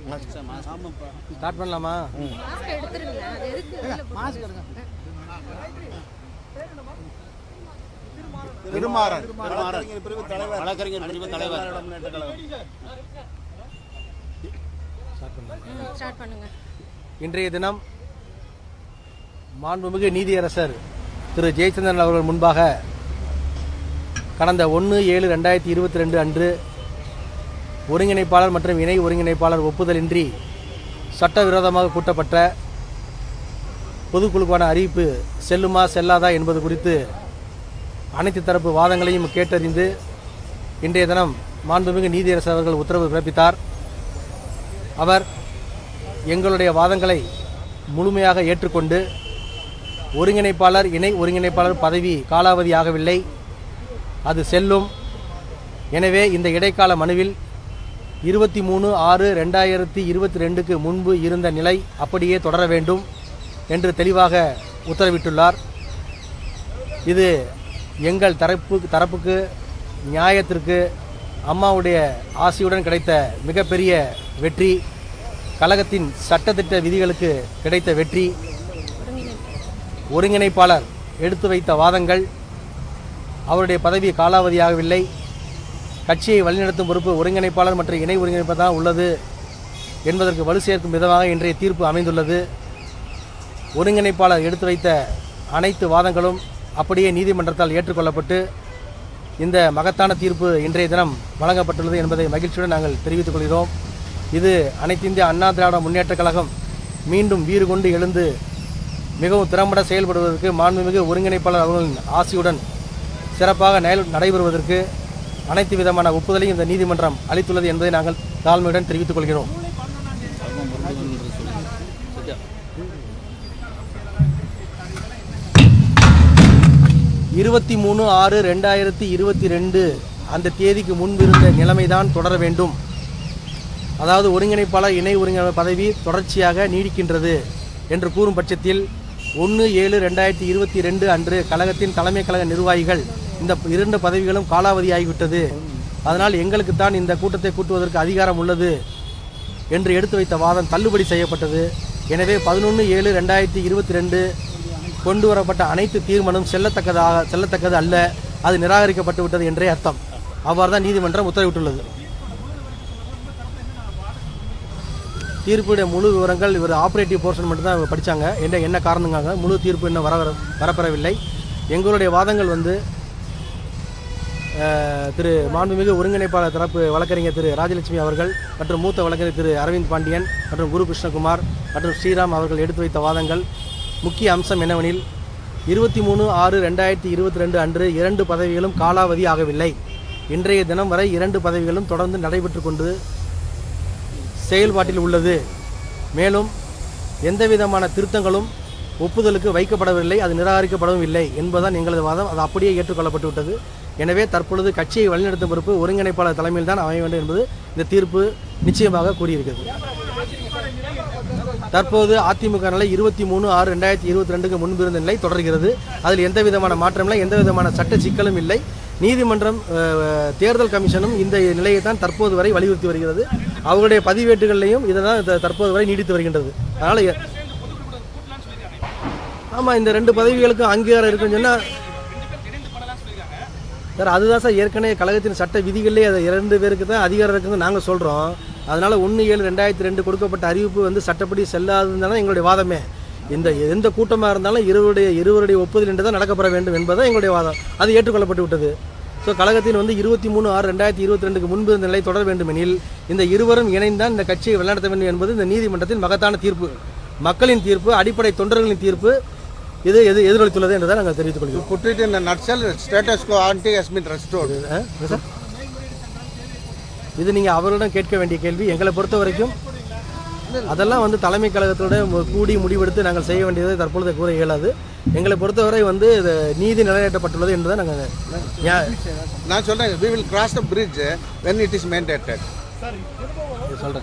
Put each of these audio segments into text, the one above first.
Start பண்ணலாமா mask எடுத்துருங்க அது எதுக்கு வெளில போட்டு- திருமாறன் வழக்கறிஞர் பிரிவு தலைவர் வழக்கறிஞர் பிரிவு தலைவர் முன்னேற்ற கழகம் ம், ஸ்டார்ட் பண்ணுங்க இன்றைய தினம் மாண்புமிகு நீதியரசர் திரு ஜெயச்சந்திரன் அவர்கள் முன்பாக கடந்த ஒன்று ஏழு ரெண்டாயிரத்தி இருபத்தி ரெண்டு அன்று ஒருங்கிணைப்பாளர் மற்றும் இணை ஒருங்கிணைப்பாளர் ஒப்புதலின்றி சட்டவிரோதமாக கூட்டப்பட்ட பொதுக்குழுக்கான அறிவிப்பு செல்லுமா செல்லாதா என்பது குறித்து அனைத்து தரப்பு வாதங்களையும் கேட்டறிந்து இன்றைய தினம் மாண்புமிகு நீதியரசர் அவர்கள் உத்தரவு பிறப்பித்தார் அவர் எங்களுடைய வாதங்களை முழுமையாக ஏற்றுக்கொண்டு ஒருங்கிணைப்பாளர் இணை ஒருங்கிணைப்பாளர் பதவி காலாவதி ஆகவில்லை அது செல்லும் எனவே இந்த இடைக்கால மனுவில் இருபத்தி மூணு ஆறு ரெண்டாயிரத்தி இருபத்தி ரெண்டுக்கு முன்பு இருந்த நிலை அப்படியே தொடர வேண்டும் என்று தெளிவாக உத்தரவிட்டுள்ளார் இது எங்கள் தரப்பு தரப்புக்கு நியாயத்திற்கு அம்மாவுடைய ஆசையுடன் கிடைத்த மிகப்பெரிய வெற்றி கழகத்தின் சட்டத்திட்ட விதிகளுக்கு கிடைத்த வெற்றி ஒருங்கிணைப்பாளர் எடுத்து வைத்த வாதங்கள் அவருடைய பதவி காலாவதியாகவில்லை கட்சியை வழிநடத்தும் பொறுப்பு ஒருங்கிணைப்பாளர் மற்றும் இணை ஒருங்கிணைப்பாளர் தான் உள்ளது என்பதற்கு வலு சேர்க்கும் விதமாக இன்றைய தீர்ப்பு அமைந்துள்ளது ஒருங்கிணைப்பாளர் எடுத்து வைத்த அனைத்து வாதங்களும் அப்படியே நீதிமன்றத்தால் ஏற்றுக்கொள்ளப்பட்டு இந்த மகத்தான தீர்ப்பு இன்றைய தினம் வழங்கப்பட்டுள்ளது என்பதை மகிழ்ச்சியுடன் நாங்கள் தெரிவித்துக் கொள்கிறோம் இது அனைத்து இந்திய அண்ணா திராவிட முன்னேற்றக் கழகம் மீண்டும் வீறு கொண்டு எழுந்து மிகவும் திறம்பட செயல்படுவதற்கு மாண்புமிகு ஒருங்கிணைப்பாளர் அவர்களின் ஆசியுடன் சிறப்பாக நெல் நடைபெறுவதற்கு அனைத்து விதமான ஒப்புதலையும் இந்த நீதிமன்றம் அளித்துள்ளது என்பதை நாங்கள் தாழ்மையுடன் தெரிவித்துக் கொள்கிறோம் இருபத்தி மூணு ஆறு ரெண்டாயிரத்தி இருபத்தி ரெண்டு அந்த தேதிக்கு முன்பு இருந்த நிலைமைதான் தொடர வேண்டும் அதாவது ஒருங்கிணைப்பாளர் இணை ஒருங்கிணைப்பாளர் பதவி தொடர்ச்சியாக நீடிக்கின்றது என்று கூறும் பட்சத்தில் ஒன்று ஏழு ரெண்டாயிரத்தி இருபத்தி ரெண்டு அன்று கழகத்தின் தலைமை கழக நிர்வாகிகள் இந்த இரண்டு பதவிகளும் காலாவதியாகிவிட்டது அதனால் எங்களுக்கு தான் இந்த கூட்டத்தை கூட்டுவதற்கு அதிகாரம் உள்ளது என்று எடுத்து வைத்த வாதம் தள்ளுபடி செய்யப்பட்டது எனவே பதினொன்று ஏழு ரெண்டாயிரத்தி இருபத்தி ரெண்டு கொண்டு வரப்பட்ட அனைத்து தீர்மானம் செல்லத்தக்கதாக செல்லத்தக்கது அல்ல அது நிராகரிக்கப்பட்டு விட்டது என்றே அர்த்தம் அவ்வாறு தான் நீதிமன்றம் உத்தரவிட்டுள்ளது தீர்ப்புடைய முழு விவரங்கள் இவர் ஆப்ரேட்டிவ் போர்ஷன் மட்டும் தான் படித்தாங்க என்ன என்ன காரணங்காக முழு தீர்ப்பு இன்னும் வர வர- வரப்பெறவில்லை எங்களுடைய வாதங்கள் வந்து அஹ், திரு மாண்புமிகு ஒருங்கிணைப்பாளர் தரப்பு வழக்கறிஞர் திரு ராஜலட்சுமி அவர்கள் மற்றும் மூத்த வழக்கறிஞர் திரு அரவிந்த் பாண்டியன் மற்றும் குரு கிருஷ்ணகுமார் மற்றும் ஸ்ரீராம் அவர்கள் எடுத்து வைத்த வாதங்கள் முக்கிய அம்சம் என்னவெனில் இருபத்தி மூணு ஆறு ரெண்டாயிரத்தி இருபத்தி ரெண்டு அன்று இரண்டு பதவிகளும் காலாவதி ஆகவில்லை இன்றைய தினம் வரை இரண்டு பதவிகளும் தொடர்ந்து நடைபெற்று கொண்டு செயல்பாட்டில் உள்ளது மேலும் எந்த விதமான திருத்தங்களும் ஒப்புதலுக்கு வைக்கப்படவில்லை அது நிராகரிக்கப்படவும் இல்லை என்பதுதான் எங்களது வாதம் அது அப்படியே ஏற்றுக்கொள்ளப்பட்டு விட்டது எனவே தற்பொழுது கட்சியை வழிநடத்தும் பொறுப்பு ஒருங்கிணைப்பாளர் தலைமையில் தான் அமைய வேண்டும் என்பது இந்த தீர்ப்பு நிச்சயமாக கூறியிருக்கிறது தற்போது அதிமுக நிலை இருபத்தி மூணு ஆறு ரெண்டாயிரத்தி இருபத்தி ரெண்டுக்கு முன்பு இருந்த நிலை தொடர்கிறது அதில் எந்த விதமான மாற்றம் இல்லை எந்த விதமான சட்ட சிக்கலும் இல்லை நீதிமன்றம் அஹ், தேர்தல் கமிஷனும் இந்த நிலையை தான் தற்போது வரை வலியுறுத்தி வருகிறது அவர்களுடைய பதிவேட்டுகளிலையும் இதை தான் த- தற்போது வரை நீடித்து வருகின்றது அதனால் எ- ஆமாம் இந்த ரெண்டு பதவிகளுக்கும் அங்கீகாரம் இருக்குன்னு சொன்னால் சார் அதுதான் சார் ஏற்கனவே கழகத்தின் சட்ட விதிகளிலே அது இரண்டு பேருக்கு தான் அதிகாரம் இருக்குன்னு நாங்கள் சொல்கிறோம் அதனால் ஒன்று ஏழு ரெண்டாயிரத்தி ரெண்டு கொடுக்கப்பட்ட அறிவிப்பு வந்து சட்டப்படி செல்லாதுன்னு தானே எங்களுடைய வாதமே இந்த எந்த கூட்டமாக இருந்தாலும் இருவருடைய இருவருடைய ஒப்புதல் என்று தான் நடக்கப்பட வேண்டும் என்பதுதான் எங்களுடைய வாதம் அது ஏற்றுக்கொள்ளப்பட்டு விட்டது ஸோ கழகத்தில் வந்து இருபத்தி மூணு ஆறு ரெண்டாயிரத்தி இருபத்தி ரெண்டுக்கு முன்பு இந்த நிலை தொடர வேண்டுமெனில் இந்த இருவரும் இணைந்தான் இந்த கட்சியை வழிநடத்த வேண்டும் என்பது இந்த நீதிமன்றத்தின் மகத்தான தீர்ப்பு மக்களின் தீர்ப்பு அடிப்படை தொண்டர்களின் தீர்ப்பு இது எது எதிரொலித்துள்ளது என்றுதான் நாங்கள் தெரிவித்துக் கொள்கிறோம் put it in a nutshell, status quo ante has been restored. ஆ? என்ன சார்? இது நீங்கள் அவர்களிடம் கேட்க வேண்டிய கேள்வி எங்களை பொறுத்த வரைக்கும் அதெல்லாம் வந்து தலைமை கழகத்தோட மு- கூடி முடிவெடுத்து நாங்கள் செய்ய வேண்டியதை தற்பொழுது கூற இயலாது எங்களை பொறுத்தவரை வந்து இது நீதி நிலைநாட்டப்பட்டுள்ளது என்று தான் நாங்கள் நான் சொல்றேன் we will cross the bridge eh, when it is mandated. சொல்கிறேன்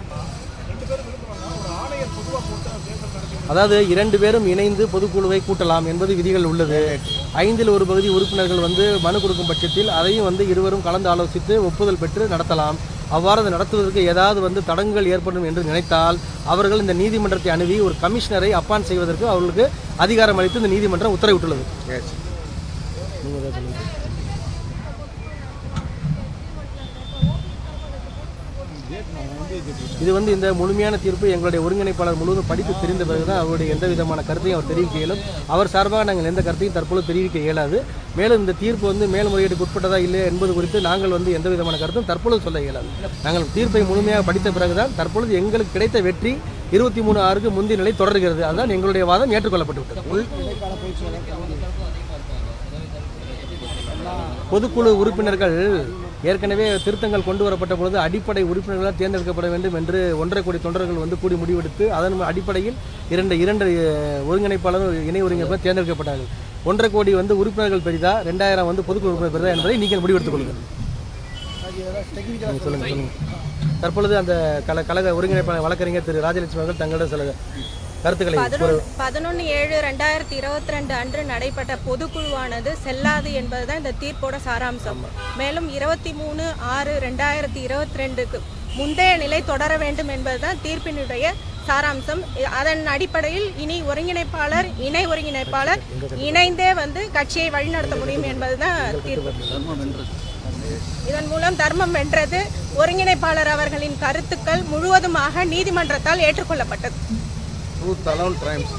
அதாவது இரண்டு பேரும் இணைந்து பொதுக்குழுவை கூட்டலாம் என்பது விதிகள் உள்ளது ஐந்தில் ஒரு பகுதி உறுப்பினர்கள் வந்து மனு கொடுக்கும் பட்சத்தில் அதையும் வந்து இருவரும் கலந்து ஆலோசித்து ஒப்புதல் பெற்று நடத்தலாம் அவ்வாறு அதை நடத்துவதற்கு ஏதாவது வந்து தடங்கள் ஏற்படும் என்று நினைத்தால் அவர்கள் இந்த நீதிமன்றத்தை அணுகி ஒரு கமிஷனரை அப்பான் செய்வதற்கு அவர்களுக்கு அதிகாரம் அளித்து இந்த நீதிமன்றம் உத்தரவிட்டுள்ளது எஸ் நீங்கள் ஏதாவது சொல்லுங்க இது வந்து இந்த முழுமையான தீர்ப்பு எங்களுடைய ஒருங்கிணைப்பாளர் முழுவதும் படித்து தெரிந்த பிறகுதான் அவருடைய எந்த விதமான கருத்தையும் அவர் தெரிவிக்க இயலும் அவர் சார்பாக நாங்கள் எந்த கருத்தையும் தற்பொழுது தெரிவிக்க இயலாது மேலும் இந்த தீர்ப்பு வந்து மேல்முறையீடுக்கு உட்பட்டதா இல்லையா என்பது குறித்து நாங்கள் வந்து எந்த விதமான கருத்தும் தற்பொழுது சொல்ல இயலாது நாங்கள் தீர்ப்பை முழுமையாக படித்த பிறகுதான் தற்பொழுது எங்களுக்கு கிடைத்த வெற்றி இருபத்தி மூணு ஆறுக்கு முந்தைய நிலை தொடர்கிறது அதுதான் எங்களுடைய வாதம் ஏற்றுக்கொள்ளப்பட்டு விட்டது பொதுக்குழு உறுப்பினர்கள் ஏற்கனவே திருத்தங்கள் கொண்டு வரப்பட்ட பொழுது அடிப்படை உறுப்பினர்களாக தேர்ந்தெடுக்கப்பட வேண்டும் என்று ஒன்றரை கோடி தொண்டர்கள் வந்து கூடி முடிவெடுத்து அதன் அடிப்படையில் இரண்டு இரண்டு அஹ், ஒருங்கிணைப்பாளர் இணை ஒருங்கிணைப்பாளர் தேர்ந்தெடுக்கப்பட்டார்கள் ஒன்றரை கோடி வந்து உறுப்பினர்கள் பெரிதா ரெண்டாயிரம் வந்து பொதுக்குழு உறுப்பினர் பெரிதா என்பதை நீங்கள் முடிவெடுத்துக் கொள்ளுங்கள் நீங்க சொல்லுங்க சொல்லுங்க தற்பொழுது அந்த கல கழக ஒருங்கிணைப்பாளர் வழக்கறிஞர் திரு ராஜலட்சுமி அவர்கள் தங்களிடம் சில கருத்துக்களை கூற- பதினொன்று ஏழு ரெண்டாயிரத்தி இருபத்தி ரெண்டு அன்று நடைபெற்ற பொதுக்குழுவானது செல்லாது என்பதுதான் இந்த தீர்ப்போட சாராம்சம் மேலும் இருபத்தி மூணு ஆறு ரெண்டாயிரத்தி இருபத்தி ரெண்டுக்கு முந்தைய நிலை தொடர வேண்டும் என்பதுதான் தீர்ப்பினுடைய சாராம்சம் இ- அதன் அடிப்படையில் இனி ஒருங்கிணைப்பாளர் இணை ஒருங்கிணைப்பாளர் இணைந்தே வந்து கட்சியை வழிநடத்த முடியும் என்பதுதான் தீர்ப்பு இதன் மூலம் தர்மம் வென்றது ஒருங்கிணைப்பாளர் அவர்களின் கருத்துக்கள் முழுவதுமாக நீதிமன்றத்தால் ஏற்றுக்கொள்ளப்பட்டது ட்ரூத் அலோன் ட்ரைம்ஸ்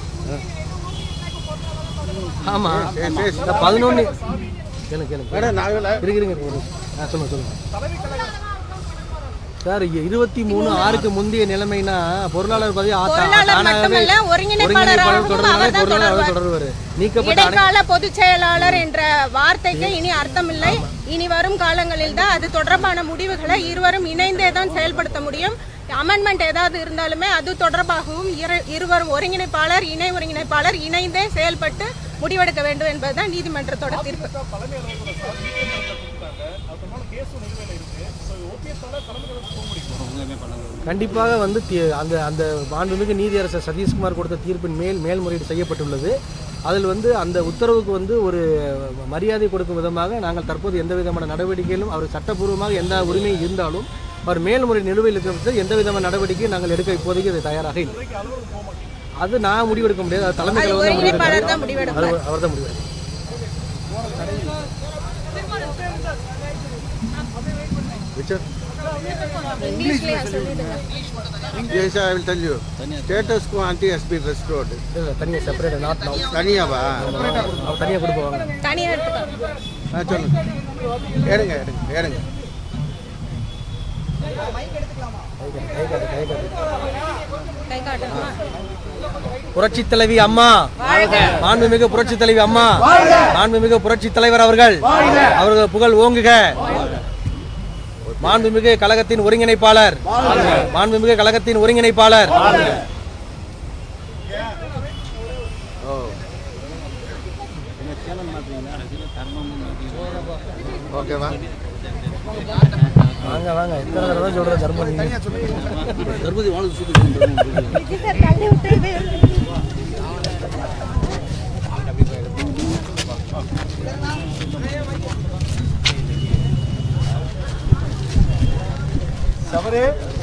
ஆமா எஸ் எஸ் இந்த பதினொன்று கேளுங்க கேளுங்க மேடம் நாங்கள் இருங்க இருங்க இருங்க. ஆ சொல்லுங்க சொல்லுங்க சார் இங்க இருபத்தி மூணு ஆறுக்கு முந்தைய நிலைமைனா பொருளாளர் பதவி ஆ- தா- பொருளாளர் தானாகவே மட்டுமல்ல, ஒருங்கிணைப்பாளராகவும் ஒருங்கிணைப்பாளர் தொடர்னாலே அவர்தான் பொருளாளர் அவர் தொடர்வார். தொடர்வார் நீக்கப்பட்ட அனை- இடைக்கால பொதுச் செயலாளர் என்ற வார்த்தைக்கு இனி அர்த்தமில்லை இனி வரும் காலங்களில் தான் அது தொடர்பான முடிவுகளை இருவரும் இணைந்தே தான் செயல்படுத்த முடியும் அமெண்ட்மெண்ட் ஏதாவது இருந்தாலுமே அது தொடர்பாகவும் இரு- இருவரும் ஒருங்கிணைப்பாளர் இணை ஒருங்கிணைப்பாளர் இணைந்தே செயல்பட்டு முடிவெடுக்க வேண்டும் என்பதுதான் நீதிமன்றத்தோட தீர்ப்பு கண்டிப்பாக வந்து தி- அந்த அந்த மாண்புமிகு நீதியரசர் சதீஷ்குமார் கொடுத்த தீர்ப்பின் மேல் மேல்முறையீடு செய்யப்பட்டுள்ளது அதில் வந்து அந்த உத்தரவுக்கு வந்து ஒரு மரியாதை கொடுக்கும் விதமாக நாங்கள் தற்போது எந்த விதமான நடவடிக்கையிலும் அவர் சட்டப்பூர்வமாக எந்த உரிமை இருந்தாலும் அவர் மேல்முறை நிலுவையில் இருக்கிற எந்த விதமான நடவடிக்கையும் நாங்கள் எடுக்க இப்போதைக்கு அது தயாராக இல்லை அது நான் முடிவெடுக்க முடியாது அது தலைமை அது கழகம் தான் ஒருங்கிணைப்பாளர் தான் முடிவெடுப்பார் முடிவெடுப்பார் அவர் தான் முடிவெடுப்பார் Richard? இங்கிலீஷ்லயே சொல்லிடுங்க Yes, I will tell you. Status quo ante has been restored. இல்லை தனியாக செப்பரேட் நாட் நவ் தனியாவா அவர் தனியாக கொடுப்பாங்க தனியா எடுத்துக்கோ ஆ சொல்லுங்க எடுங்க எடுங்க எடுங்க கை காட்டு கை காட்டு கை காட்டணுமா புரட்சி தலைவி அம்மா மாண்புமிகு புரட்சி தலைவி அம்மா மாண்புமிகு புரட்சி தலைவர் அவர்கள் அவர்கள் புகழ் ஓங்குக மாண்புமிகு கழகத்தின் ஒருங்கிணைப்பாளர் மாண்புமிகு கழகத்தின் ஒருங்கிணைப்பாளர் ஓ ஓகேவா வாங்க வாங்க எத்தனை தடவை சொல்ற தர்மம் நீங்க? தர்மதி வாழ்ந்து சூப்பர் தள்ளி விட்டு சபரே